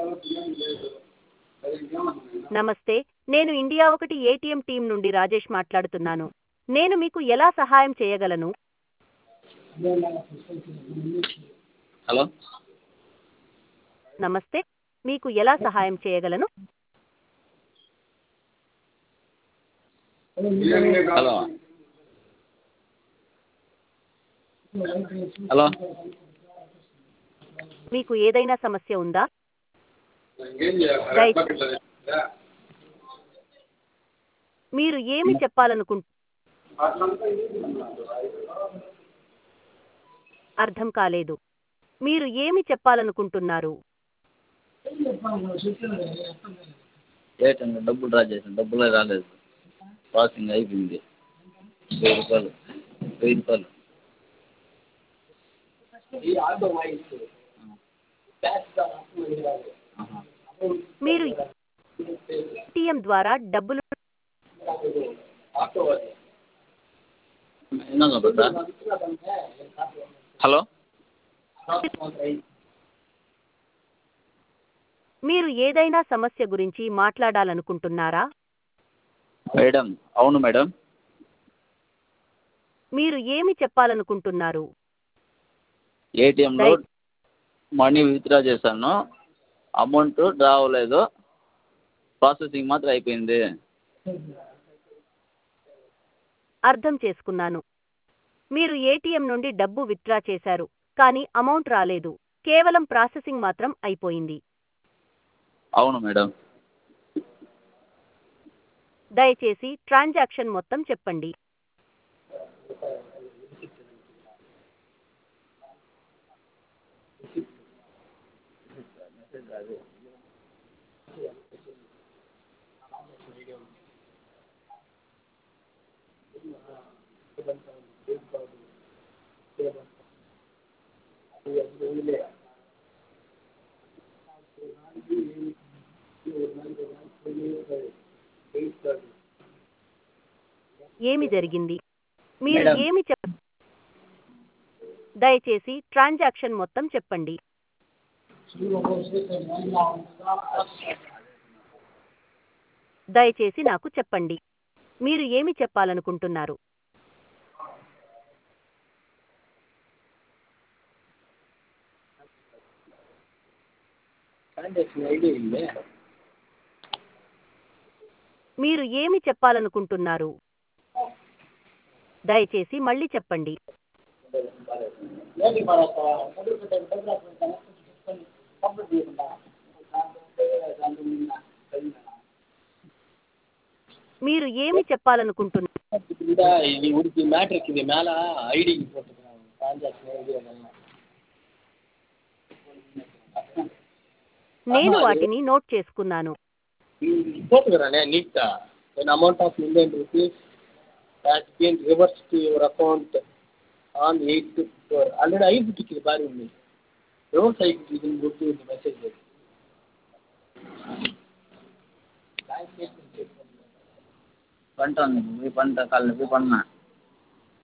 నమస్తే నేను ఇండియా ఒకటి ఏటీఎం టీం నుండి రాజేష్ మాట్లాడుతున్నాను నేను మీకు ఎలా సహాయం చేయగలను హలో నమస్తే మీకు ఎలా సహాయం చేయగలను హలో హలో మీకు ఏదైనా సమస్య ఉందా రైట్ మీరు ఏమి చెప్పాలనుకుంటు అర్థం కాలేదు మీరు ఏమి చెప్పాలనుకుంటున్నారు లేట్ అండి డబ్బులు డ్రా చేసాను డబ్బులే రాలేదు ప్రాసెసింగ్ అయిపోయింది వెయ్యి రూపాయలు వెయ్యి రూపాయలు ఆహా. మీరు ఏటీఎం ద్వారా డబ్బులు ಇನ್ನೊಂದು ಬರುತ್ತಾ హలో మీరు ఏదైనా సమస్య గురించి మాట్లాడాలనుకుంటున్నారా మేడం అవును మేడం మీరు ఏమి చెప్పాలనుకుంటున్నారు ఏటీఎంలో మనీ విత్డ్రా చేశాను అమౌంట్ డ్రా అవ్వలేదు ప్రాసెసింగ్ మాత్రం అయిపోయింది అర్థం చేసుకున్నాను మీరు ఏటీఎం నుండి డబ్బు విత్డ్రా చేశారు కానీ అమౌంట్ రాలేదు కేవలం ప్రాసెసింగ్ మాత్రం అయిపోయింది అవును మేడం దయచేసి ట్రాన్సాక్షన్ మొత్తం చెప్పండి ఏమి జరిగింది మీరు మేడం. ఏమి చెప్ దయచేసి ట్రాన్సాక్షన్ మొత్తం చెప్పండి దయచేసి నాకు చెప్పండి మీరు ఏమి చెప్పాలనుకుంటున్నారు మీరు ఏమి చెప్పాలనుకుంటున్నారు దయచేసి మళ్ళీ చెప్పండి మీరు ఏమి చెప్పాలనుకుంటున్నారు இந்த இது உடுப்பு மேட்ரு இருக்குது மேலே ஐடி போட்டுக்கிறாங்க டிரான்சாக்ஷன் ஐடி அதெல்லாம் నేను వాటిని నోట్ చేసుకున్నాను போட்டுக்கிறேனே நீட்டா an amount of million rupees has been reversed to your account on 8 to 4 already ஐபிடிக்கு பாருங்க நீ ரிவர்ஸ் ஐபிடிக்குன்னு கொடுத்து இந்த மெசேஜ் பண்ணிட்டு வந்தேன் போய் பண்ணிட்டேன் காலையில் போய் பண்ணேன்